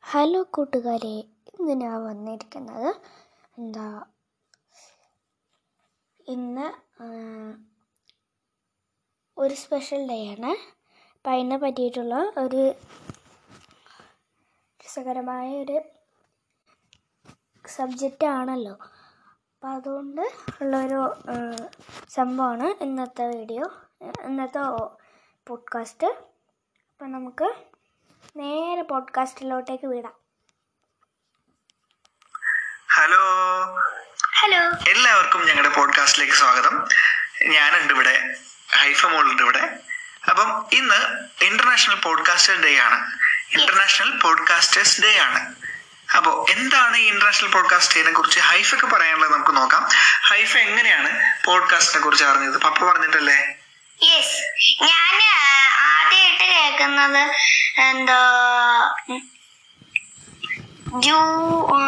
Hello കൂട്ടുകാരെ ഇന്ന് ഞാൻ വന്നിരിക്കുന്നത് എന്താ ഇന്ന് ആ, ഒരു സ്പെഷ്യൽ ഡേ ആണ് അപ്പം അതിനെ പറ്റിയിട്ടുള്ള ഒരു രസകരമായ ഒരു സബ്ജക്റ്റ് ആണല്ലോ അപ്പം അതുകൊണ്ട് ഉള്ളൊരു ആ, സംഭവമാണ് ഇന്നത്തെ വീഡിയോ ഇന്നത്തെ പോഡ്കാസ്റ്റ് അപ്പം നമുക്ക് നേരെ പോഡ്കാസ്റ്റിലോട്ടേക്ക് വിടാം ഹലോ ഹലോ എല്ലാവർക്കും ഞങ്ങളുടെ പോഡ്കാസ്റ്റിലേക്ക് സ്വാഗതം ഞാനുണ്ട് ഇവിടെ ഹൈഫ മോളുണ്ട് ഇവിടെ അപ്പം ഇന്ന് ഇന്റർനാഷണൽ പോഡ്കാസ്റ്റേഴ്സ് ഡേ ആണ് ഇന്റർനാഷണൽ പോഡ്കാസ്റ്റേഴ്സ് ഡേ ആണ് അപ്പോൾ എന്താണ് ഈ ഇന്റർനാഷണൽ പോഡ്കാസ്റ്റ് ഡേനെ കുറിച്ച് ഹൈഫക്ക് പറയാനുള്ളത് നമുക്ക് നോക്കാം ഹൈഫ എങ്ങനെയാണ് പോഡ്കാസ്റ്റിനെ കുറിച്ച് അറിഞ്ഞത് പപ്പ പറഞ്ഞിട്ടല്ലേ യെസ് ഞാൻ ആദ്യമായിട്ട് കേൾക്കുന്നത് എന്താ ജൂ ആ,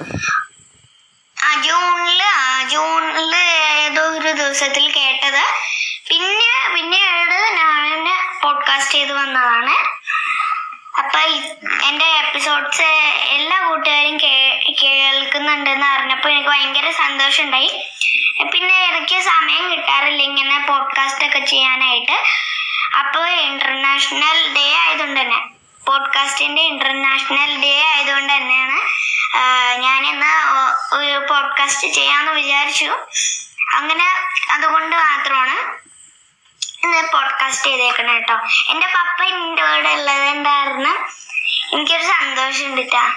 ആ ജൂണില് ആ ജൂണില് ഏതോ ഒരു ദിവസത്തിൽ കേട്ടത് പിന്നെ പിന്നീട് ഞാൻ പോഡ്കാസ്റ്റ് ചെയ്ത് വന്നതാണ് അപ്പൊ ഈ- എന്റെ എപ്പിസോഡ്സ് എല്ലാ കൂട്ടുകാരും കേ- കേൾക്കുന്നുണ്ടെന്ന് അറിഞ്ഞപ്പോ എനിക്ക് ഭയങ്കര സന്തോഷമുണ്ടായി പിന്നെ എനിക്ക് സമയം കിട്ടാറില്ല ഇങ്ങനെ പോഡ്കാസ്റ്റ് ഒക്കെ ചെയ്യാനായിട്ട് അപ്പൊ ഇന്റർനാഷണൽ ഡേ ആയതുകൊണ്ട് തന്നെ പോഡ്കാസ്റ്റിന്റെ ഇന്റർനാഷണൽ ഡേ ആയതുകൊണ്ട് തന്നെയാണ് ഞാൻ ഇന്ന് ഒരു പോഡ്കാസ്റ്റ് ചെയ്യാന്ന് വിചാരിച്ചു അങ്ങനെ അതുകൊണ്ട് മാത്രമാണ് ഇന്ന് പോഡ്കാസ്റ്റ് ചെയ്തേക്കണം കേട്ടോ എന്റെ പപ്പ എന്റെ കൂടെ ഉള്ളത് കാരണം എനിക്കൊരു സന്തോഷം ഉണ്ട് ട്ടാ.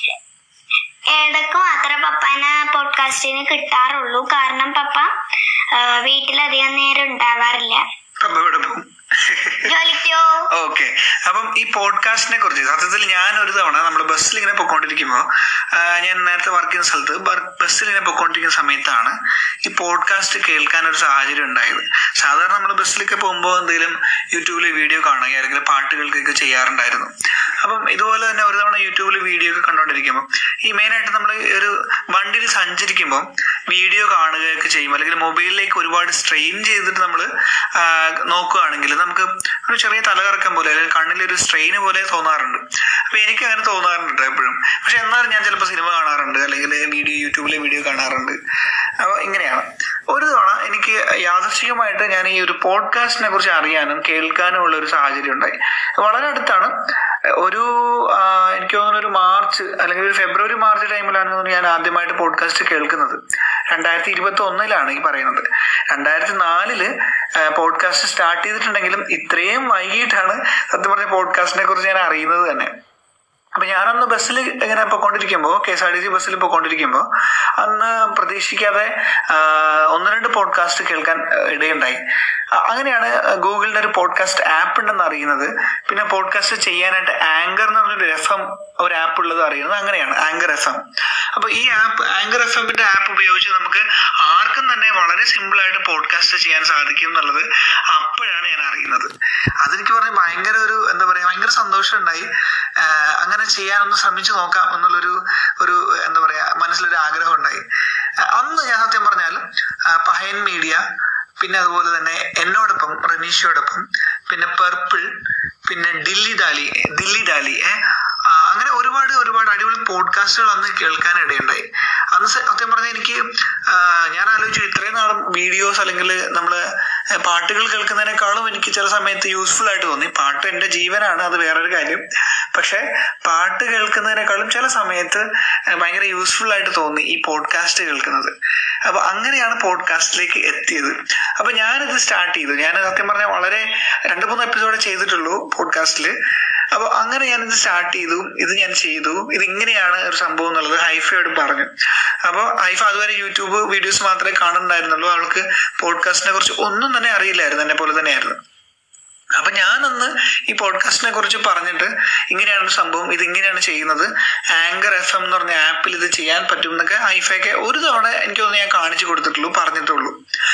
ഇടക്ക് മാത്രമേ പപ്പനെ പോഡ്കാസ്റ്റിന് കിട്ടാറുള്ളൂ കാരണം പപ്പ ആ, വീട്ടിലധികം നേരം ഉണ്ടാവാറില്ല പപ്പ ഇവിടെ പോകും ജോലിക്കോ ഓക്കെ അപ്പം ഈ പോഡ്കാസ്റ്റിനെ കുറിച്ച് സത്യത്തിൽ ഞാൻ ഒരു തവണ നമ്മൾ ബസ്സിൽ ഇങ്ങനെ പൊക്കോണ്ടിരിക്കുമ്പോൾ ഞാൻ നേരത്തെ വർക്ക് ചെയ്യുന്ന സ്ഥലത്ത് ബർ- ബസ്സിൽ ഇങ്ങനെ പൊക്കോണ്ടിരിക്കുന്ന സമയത്താണ് ഈ പോഡ്കാസ്റ്റ് കേൾക്കാൻ ഒരു സാഹചര്യം ഉണ്ടായത് സാധാരണ നമ്മൾ ബസ്സിലൊക്കെ പോകുമ്പോൾ എന്തെങ്കിലും യൂട്യൂബിൽ വീഡിയോ കാണുക അല്ലെങ്കിൽ പാട്ട് കേൾക്കുകയൊക്കെ ചെയ്യാറുണ്ടായിരുന്നു അപ്പം ഇതുപോലെ തന്നെ ഒരു തവണ യൂട്യൂബിൽ വീഡിയോ ഒക്കെ കണ്ടുകൊണ്ടിരിക്കുമ്പോൾ ഈ മെയിനായിട്ട് നമ്മൾ ഒരു വണ്ടിയിൽ സഞ്ചരിക്കുമ്പോൾ വീഡിയോ കാണുകയൊക്കെ ചെയ്യും അല്ലെങ്കിൽ മൊബൈലിലേക്ക് ഒരുപാട് സ്ട്രെയിൻ ചെയ്തിട്ട് നമ്മൾ നോക്കുകയാണെങ്കിൽ നമുക്ക് ഒരു ചെറിയ തലകറക്കം പോലെ അല്ലെങ്കിൽ കണ്ണിലൊരു സ്ട്രെയിൻ പോലെ തോന്നാറുണ്ട് അപ്പൊ എനിക്ക് അങ്ങനെ തോന്നാറുണ്ട് എപ്പോഴും പക്ഷെ എന്നാലും ഞാൻ ചിലപ്പോൾ സിനിമ കാണാറുണ്ട് അല്ലെങ്കിൽ വീഡിയോ യൂട്യൂബിലെ വീഡിയോ കാണാറുണ്ട് അപ്പോൾ ഇങ്ങനെയാണ് ഒരു തവണ എനിക്ക് യാദൃശികമായിട്ട് ഞാൻ ഈ ഒരു പോഡ്കാസ്റ്റിനെ കുറിച്ച് അറിയാനും കേൾക്കാനും ഉള്ള ഒരു സാഹചര്യം ഉണ്ടായി വളരെ അടുത്താണ് ഒരു ആ, എനിക്ക് തോന്നുന്നു ഒരു മാർച്ച് അല്ലെങ്കിൽ ഒരു ഫെബ്രുവരി മാർച്ച് ടൈമിലാണ് തോന്നുന്നു ഞാൻ ആദ്യമായിട്ട് പോഡ്കാസ്റ്റ് കേൾക്കുന്നത് രണ്ടായിരത്തി ഇരുപത്തി ഒന്നിലാണ് ഈ പറയുന്നത് രണ്ടായിരത്തി നാലില് പോഡ്കാസ്റ്റ് സ്റ്റാർട്ട് ചെയ്തിട്ടുണ്ടെങ്കിലും ഇത്രയും വൈകിട്ടാണ് സത്യം പറഞ്ഞ പോഡ്കാസ്റ്റിനെ കുറിച്ച് ഞാൻ അറിയുന്നത് തന്നെ അപ്പൊ ഞാനന്ന് ബസ്സിൽ ഇങ്ങനെ പൊക്കോണ്ടിരിക്കുമ്പോൾ K S R T C ബസ്സിൽ പൊക്കോണ്ടിരിക്കുമ്പോൾ അന്ന് പ്രതീക്ഷിക്കാതെ ആ, ഒന്ന് രണ്ട് പോഡ്കാസ്റ്റ് കേൾക്കാൻ ആ, ഇടയുണ്ടായി ആ, അങ്ങനെയാണ് ഗൂഗിളിന്റെ ഒരു പോഡ്കാസ്റ്റ് ആപ്പ് ഉണ്ടെന്ന് അറിയുന്നത് പിന്നെ പോഡ്കാസ്റ്റ് ചെയ്യാനായിട്ട് ആങ്കർ എന്ന് പറഞ്ഞൊരു എഫ് എം ഒരു ആപ്പ് ഉള്ളത് അറിയുന്നത് അങ്ങനെയാണ് ആങ്കർ എഫ് എം അപ്പൊ ഈ ആപ്പ് ആങ്കർ എഫ് എമ്മിന്റെ ആപ്പ് ഉപയോഗിച്ച് നമുക്ക് ആർക്കും തന്നെ വളരെ സിമ്പിൾ ആയിട്ട് പോഡ്കാസ്റ്റ് ചെയ്യാൻ സാധിക്കും എന്നുള്ളത് അപ്പോഴാണ് ഞാൻ അറിയുന്നത് അതെനിക്ക് പറഞ്ഞ ഭയങ്കര ഒരു എന്താ പറയാ ഭയങ്കര സന്തോഷം ഉണ്ടായി ആഹ് അങ്ങനെ ചെയ്യാനൊന്ന് ശ്രമിച്ചു നോക്കാം എന്നുള്ളൊരു ഒരു എന്താ പറയാ മനസ്സിലൊരു ആഗ്രഹം ഉണ്ടായി ആഹ് അന്ന് ഞാൻ സത്യം പറഞ്ഞാൽ ആഹ് പഹയൻ മീഡിയ പിന്നെ അതുപോലെ തന്നെ എന്നോടൊപ്പം റനീഷയോടൊപ്പം പിന്നെ പെർപ്പിൾ പിന്നെ ദില്ലി ഡാലി ദില്ലി ഡാലി ഏഹ് അങ്ങനെ ഒരുപാട് ഒരുപാട് അടിപൊളി പോഡ്കാസ്റ്റുകൾ അന്ന് കേൾക്കാൻ ഇടയുണ്ടായി അന്ന് സ- സത്യം പറഞ്ഞാൽ എനിക്ക് ആ, ഞാൻ ആലോചിച്ചു ഇത്രയും നാളും വീഡിയോസ് അല്ലെങ്കിൽ നമ്മള് പാട്ടുകൾ കേൾക്കുന്നതിനേക്കാളും എനിക്ക് ചില സമയത്ത് യൂസ്ഫുൾ ആയിട്ട് തോന്നി പാട്ട് എന്റെ ജീവനാണ് അത് വേറൊരു കാര്യം പക്ഷെ പാട്ട് കേൾക്കുന്നതിനേക്കാളും ചില സമയത്ത് ഭയങ്കര യൂസ്ഫുൾ ആയിട്ട് തോന്നി ഈ പോഡ്കാസ്റ്റ് കേൾക്കുന്നത് അപ്പൊ അങ്ങനെയാണ് പോഡ്കാസ്റ്റിലേക്ക് എത്തിയത് അപ്പൊ ഞാനിത് സ്റ്റാർട്ട് ചെയ്തു ഞാൻ സത്യം പറഞ്ഞാൽ വളരെ രണ്ട് മൂന്ന് എപ്പിസോഡ് ചെയ്തിട്ടുള്ളൂ പോഡ്കാസ്റ്റിൽ അപ്പൊ അങ്ങനെ ഞാനിത് സ്റ്റാർട്ട് ചെയ്തു ഇത് ഞാൻ ചെയ്തു ഇത് ഇങ്ങനെയാണ് ഒരു സംഭവം എന്നുള്ളത് ഹൈഫയോട് പറഞ്ഞു അപ്പൊ ഹൈഫ അതുവരെ യൂട്യൂബ് വീഡിയോസ് മാത്രമേ കാണുന്നുണ്ടായിരുന്നുള്ളൂ അവൾക്ക് പോഡ്കാസ്റ്റിനെ കുറിച്ച് ഒന്നും തന്നെ അറിയില്ലായിരുന്നു എന്നെ പോലെ തന്നെയായിരുന്നു അപ്പൊ ഞാനന്ന് ഈ പോഡ്കാസ്റ്റിനെ കുറിച്ച് പറഞ്ഞിട്ട് ഇങ്ങനെയാണ് ഒരു സംഭവം ഇത് ഇങ്ങനെയാണ് ചെയ്യുന്നത് ആങ്കർ എഫ് എം എന്ന് പറഞ്ഞ ആപ്പിൽ ഇത് ചെയ്യാൻ പറ്റും എന്നൊക്കെ ഐഫയൊക്കെ ഒരു തവണ എനിക്ക് തോന്നുന്നു ഞാൻ കാണിച്ചു കൊടുത്തിട്ടുള്ളൂ പറഞ്ഞിട്ടുള്ളൂ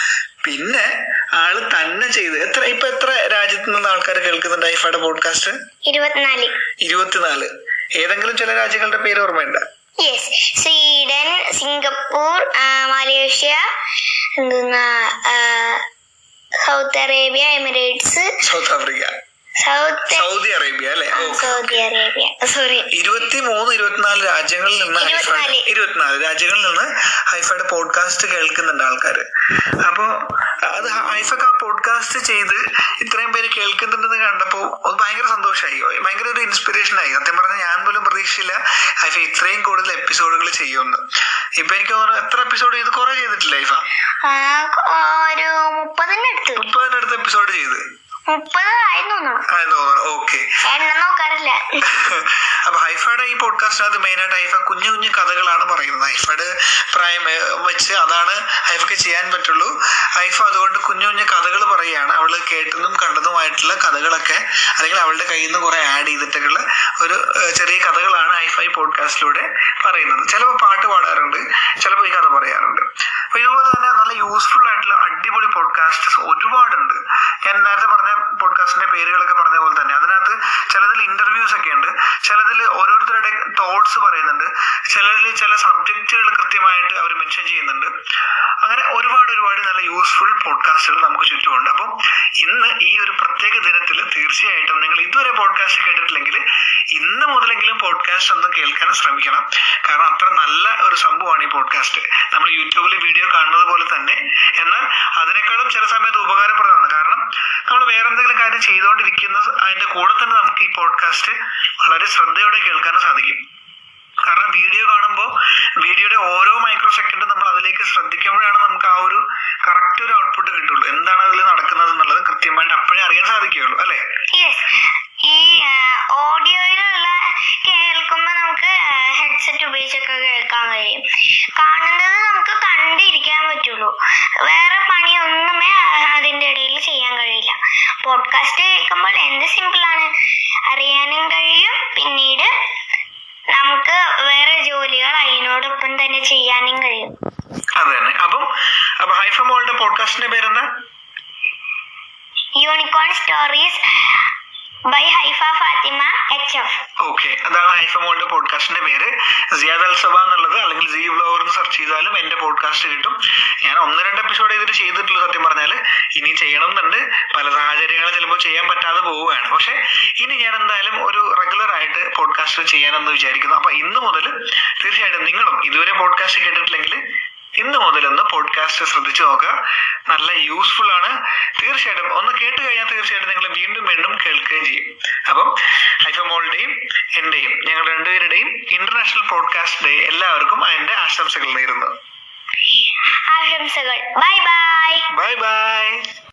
പിന്നെ ആള് തന്നെ ചെയ്ത് എത്ര ഇപ്പൊ എത്ര രാജ്യത്ത് നിന്ന് ആൾക്കാർ കേൾക്കുന്നുണ്ട് ഐഫയുടെ പോഡ്കാസ്റ്റ് ഇരുപത്തിനാല് ഇരുപത്തിനാല് ഏതെങ്കിലും ചില രാജ്യങ്ങളുടെ പേര് ഓർമ്മയുണ്ട് യെസ് സ്വീഡൻ സിംഗപ്പൂർ ആ, മലേഷ്യ എന്തെന്നാ ആ, south Arabia Emirates south Africa south Saudi Arabia അല്ലെ ഓക്കെ സൗദി അറേബ്യ സോറി ഇരുപത്തി മൂന്ന് ഇരുപത്തിനാല് രാജ്യങ്ങളിൽ നിന്ന് ഹൈഫ ഇരുപത്തിനാല്. ഇരുപത്തിനാല് രാജ്യങ്ങളിൽ നിന്ന് ഹൈഫയുടെ പോഡ്കാസ്റ്റ് കേൾക്കുന്നുണ്ട് ആൾക്കാര് അപ്പോ അത് ഹൈഫക്ക് ആ പോഡ്കാസ്റ്റ് ചെയ്ത് ഇത്രയും പേര് കേൾക്കുന്നുണ്ടെന്ന് കണ്ടപ്പോ അത് ഭയങ്കര സന്തോഷമായി ഭയങ്കര ഒരു ഇൻസ്പിറേഷൻ ആയി സത്യം പറഞ്ഞാൽ ഞാൻ പോലും പ്രതീക്ഷിച്ചില്ല ഹൈഫ ഇത്രയും കൂടുതൽ എപ്പിസോഡുകൾ ചെയ്യുമെന്ന് ഇപ്പൊ എനിക്ക് തോന്നുന്നു എത്ര എപ്പിസോഡ് ചെയ്ത് കുറെ ചെയ്തിട്ടില്ല ഹൈഫ ഒരു മുപ്പതിന്റെ അടുത്ത് മുപ്പതിനടുത്ത് എപ്പിസോഡ് ചെയ്ത് മുപ്പത് ആയിരുന്നു തോന്നുന്നു ആയെന്ന് തോന്നുന്നു ഓക്കെ എണ്ണം നോക്കാറില്ല അപ്പൊ ഹൈഫയുടെ ഈ പോഡ്കാസ്റ്റിനകത്ത് മെയിൻ ആയിട്ട് ഹൈഫ കുഞ്ഞു കുഞ്ഞു കഥകളാണ് പറയുന്നത് ഹൈഫയുടെ പ്രായം ഏ, വെച്ച് അതാണ് ഹൈഫക്ക് ചെയ്യാൻ പറ്റുള്ളൂ ഹൈഫ അതുകൊണ്ട് കുഞ്ഞു കുഞ്ഞു കഥകൾ പറയുകയാണ് അവള് കേട്ടതും കണ്ടതുമായിട്ടുള്ള കഥകളൊക്കെ അല്ലെങ്കിൽ അവളുടെ കയ്യിൽ നിന്ന് കുറെ ആഡ് ചെയ്തിട്ടുള്ള ഒരു ഏ, ചെറിയ കഥകളാണ് ഹൈഫ ഈ പോഡ്കാസ്റ്റിലൂടെ പറയുന്നത് ചിലപ്പോൾ പാട്ട് പാടാറുണ്ട് ചിലപ്പോൾ ഈ കഥ പറയാറുണ്ട് അപ്പൊ ഇതുപോലെ തന്നെ നല്ല യൂസ്ഫുൾ ആയിട്ടുള്ള അടിപൊളി പോഡ്കാസ്റ്റ് ഒരുപാടുണ്ട് ഞാൻ നേരത്തെ പറഞ്ഞ പോഡ്കാസ്റ്റിന്റെ പേരുകളൊക്കെ പറഞ്ഞ പോലെ തന്നെ അതിനകത്ത് ചിലതിൽ ഇന്റർവ്യൂസ് ഒക്കെ ഉണ്ട് ചിലതിൽ ഓരോരുത്തരുടെ തോട്ട്സ് പറയുന്നുണ്ട് ചിലതിൽ ചില സബ്ജക്റ്റുകൾ കൃത്യമായിട്ട് അവർ മെൻഷൻ ചെയ്യുന്നുണ്ട് അങ്ങനെ ഒരുപാട് ഒരുപാട് നല്ല യൂസ്ഫുൾ പോഡ്കാസ്റ്റുകൾ നമുക്ക് ചുറ്റുമുണ്ട് അപ്പം ഇന്ന് ഈ ഒരു പ്രത്യേക ദിനത്തിൽ തീർച്ചയായിട്ടും നിങ്ങൾ ഇതുവരെ പോഡ്കാസ്റ്റ് കേട്ടിട്ടില്ലെങ്കിൽ ഇന്ന് മുതലെങ്കിലും പോഡ്കാസ്റ്റ് ഒന്ന് കേൾക്കാൻ ശ്രമിക്കണം കാരണം അത്ര നല്ല ഒരു സംഭവമാണ് ഈ പോഡ്കാസ്റ്റ് നമ്മൾ യൂട്യൂബിൽ വീഡിയോ കാണുന്നത് പോലെ തന്നെ എന്നാൽ അതിനേക്കാളും ചില സമയത്ത് ഉപകാരപ്രദമാണ് കാരണം നമ്മൾ വേറെ എന്തെങ്കിലും കാര്യം ചെയ്തുകൊണ്ടിരിക്കുന്ന അതിന്റെ കൂടെ തന്നെ നമുക്ക് ഈ പോഡ്കാസ്റ്റ് വളരെ ശ്രദ്ധയോടെ കേൾക്കാനും സാധിക്കും കാരണം വീഡിയോ കാണുമ്പോൾ വീഡിയോയുടെ ഓരോ മൈക്രോ സെക്കൻഡും നമ്മൾ അതിലേക്ക് ശ്രദ്ധിക്കുമ്പോഴാണ് നമുക്ക് ആ ഒരു കറക്റ്റ് ഒരു ഔട്ട്പുട്ട് കിട്ടുള്ളൂ എന്താണ് അതിൽ നടക്കുന്നത് എന്നുള്ളത് കൃത്യമായിട്ട് അപ്പോഴേ അറിയാൻ സാധിക്കുകയുള്ളൂ അല്ലെ യെസ് ഈ ഓഡിയോയിലുള്ള കേൾക്കുമ്പോ നമുക്ക് ഹെഡ്സെറ്റ് ഉപയോഗിച്ചൊക്കെ കേൾക്കാൻ കഴിയും കാണുന്നത് നമുക്ക് കണ്ടിരിക്കാൻ പറ്റുള്ളൂ വേറെ പണിയൊന്നുമേ അതിന്റെ ഇടയിൽ ചെയ്യാൻ കഴിയില്ല പോഡ്കാസ്റ്റ് കേൾക്കുമ്പോൾ എന്ത് സിമ്പിൾ ആണ് അറിയാനും കഴിയും പിന്നീട് നമുക്ക് വേറെ ജോലികൾ അതിനോടൊപ്പം തന്നെ ചെയ്യാനും കഴിയും അത് തന്നെ അപ്പം അപ്പൊ ഹൈഫ മോളുടെ പോഡ്കാസ്റ്റിന്റെ പേരെന്താ unicorn stories by Haifa Fathima H F okay അതാണ് ഹൈഫ മോളുടെ പോഡ്കാസ്റ്റിന്റെ പേര് സിയാദ് അൽ സബ എന്നുള്ളത് അല്ലെങ്കിൽ ജി വ്ലോഗർ എന്ന് സെർച്ച് ചെയ്താലും എന്റെ പോഡ്കാസ്റ്റ് കിട്ടും ഞാൻ ഒന്ന് രണ്ട് എപ്പിസോഡ് ഇതിന് ചെയ്തിട്ടുള്ളൂ സത്യം പറഞ്ഞാൽ ഇനി ചെയ്യണം എന്നുണ്ട് പല സാഹചര്യങ്ങളും ചിലപ്പോൾ ചെയ്യാൻ പറ്റാതെ പോവുകയാണ് പക്ഷെ ഇനി ഞാൻ എന്തായാലും ഒരു റെഗുലർ ആയിട്ട് പോഡ്കാസ്റ്റ് ചെയ്യാനെന്ന് വിചാരിക്കുന്നു അപ്പൊ ഇന്ന് മുതൽ തീർച്ചയായിട്ടും നിങ്ങളും ഇതുവരെ പോഡ്കാസ്റ്റ് കേട്ടിട്ടില്ലെങ്കിൽ ഇന്ന് മുതലൊന്ന് പോഡ്കാസ്റ്റ് ശ്രദ്ധിച്ചു നോക്കുക നല്ല യൂസ്ഫുൾ ആണ് തീർച്ചയായിട്ടും ഒന്ന് കേട്ട് കഴിഞ്ഞാൽ തീർച്ചയായിട്ടും നിങ്ങൾ വീണ്ടും വീണ്ടും കേൾക്കുകയും ചെയ്യും അപ്പം ഹൈഫമോളുടെയും എന്റെയും ഞങ്ങൾ രണ്ടുപേരുടെയും ഇന്റർനാഷണൽ പോഡ്കാസ്റ്റ് ഡേ എല്ലാവർക്കും അതിന്റെ ആശംസകൾ നേരുന്നു ആശംസകൾ ബൈ ബൈ ബൈ ബൈ